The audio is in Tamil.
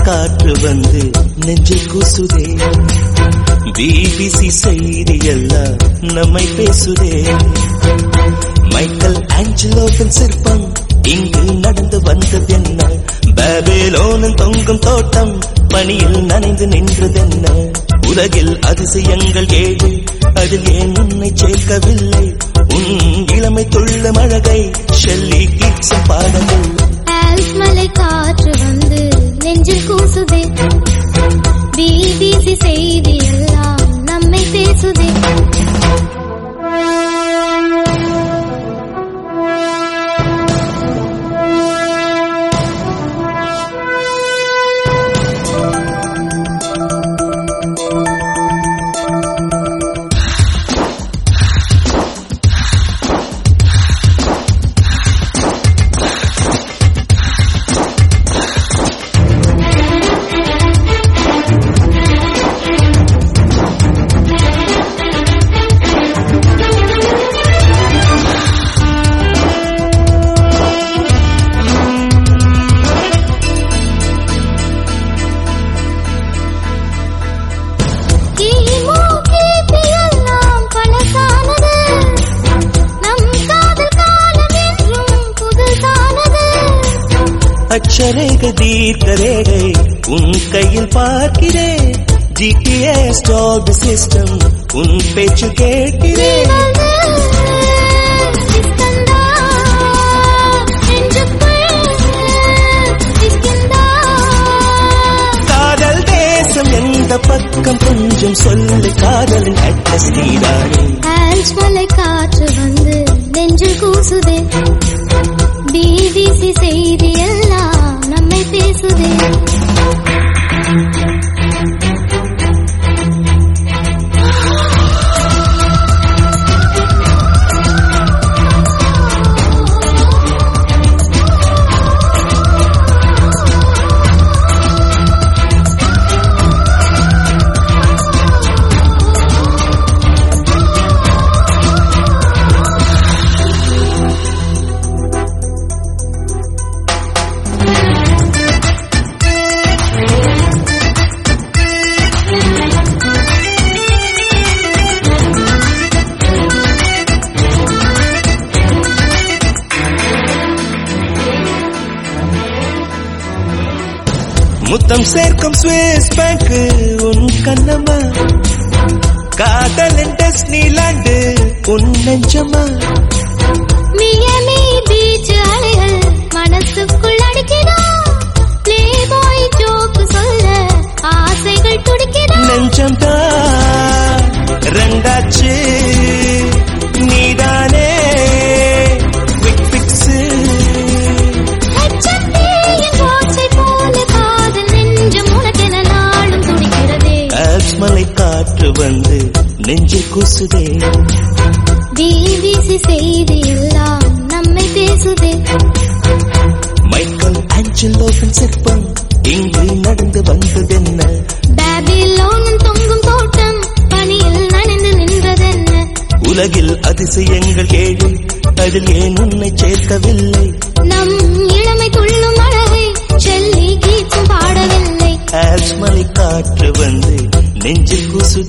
காற்று வந்து நெஞ்சில் கூசுதே பிபிசி செய்தி எல்லாம் நம்மை பேசுதே மைக்கேல் ஆஞ்சலோவின் சிற்பம் இங்கு நடந்து வந்ததென்ன பேபிலோனின் தொங்கும் தோட்டம் பனியில் நனைந்து நின்றதென்ன உலகில் அதிசயங்கள் ஏழு அதில் ஏன் உன்னை சேர்க்கவில்லை உன் இளமை துள்ள மழகை ஷெல்லி கீட்ஸும் பாடங்கள் ஆல்ஸ் மலை காற்று வந்து நெஞ்சில் கூசுதே பிபிசி செய்தி எல்லாம் நம்மை பேசுதே கிமு கிபி எல்லாம் பழசானது நம் காதல் காலம் என்றும் புதுசானது அச்சரேகை தீர்க்க ரேகை உன் கையில் பார்க்கிறேன் ஜிபிஎஸ் டாக் சிஸ்டம் உன் பேச்சு கேட்கிறேன் காதல் தேசம் எந்த பக்கம் கொஞ்சம் சொல்லு காதலின் அட்ரஸ் நீதானே மலை காற்று வந்து நெஞ்சில் கூசுதே பிபிசி செய்தி எல்லாம் நம்மை பேசுதே முத்தம் சேர்க்கும் ஸ்விஸ் பேங்க் உன் கண்ணம்மா காதலின் டெஸ்னிலாண்டு உன் நெஞ்சமா மியமி பீச் அலைகள் மனசுக்குள் அடிக்கிறா ப்ளே பாய் ஜோக்கு சொல்ல ஆசைகள் துடிக்கிறா நெஞ்சம் தான் ரெண்டாச்சு நீதானே குவிக் பிக்ஸு அச்சத்தேயின் ஓசை போல காதல் நெஞ்சம் உனக்கென நாளும் துடிக்கிறதே ஆஸ்மலை காற்று வந்து நெஞ்சில் கூசுதே பிபிசி செய்தி எல்லாம் நம்மை பேசுதே மைக்கேல் ஆஞ்சலோவின் சிற்பம் இங்கு நடந்து வந்ததென்ன பேபிலோனின் தொங்கும் தோட்டம் பனியில் நனைந்து நின்றதென்ன உலகில் அதிசயங்கள் ஏழு அதில் ஏன் உன்னை சேர்க்கவில்லை நம் இளமை துள்ளும் அழகை செல்லி கீச்சும் பாடவில்லை ஆஸ்மலை காற்று வந்து நெஞ்சில் கூசுதே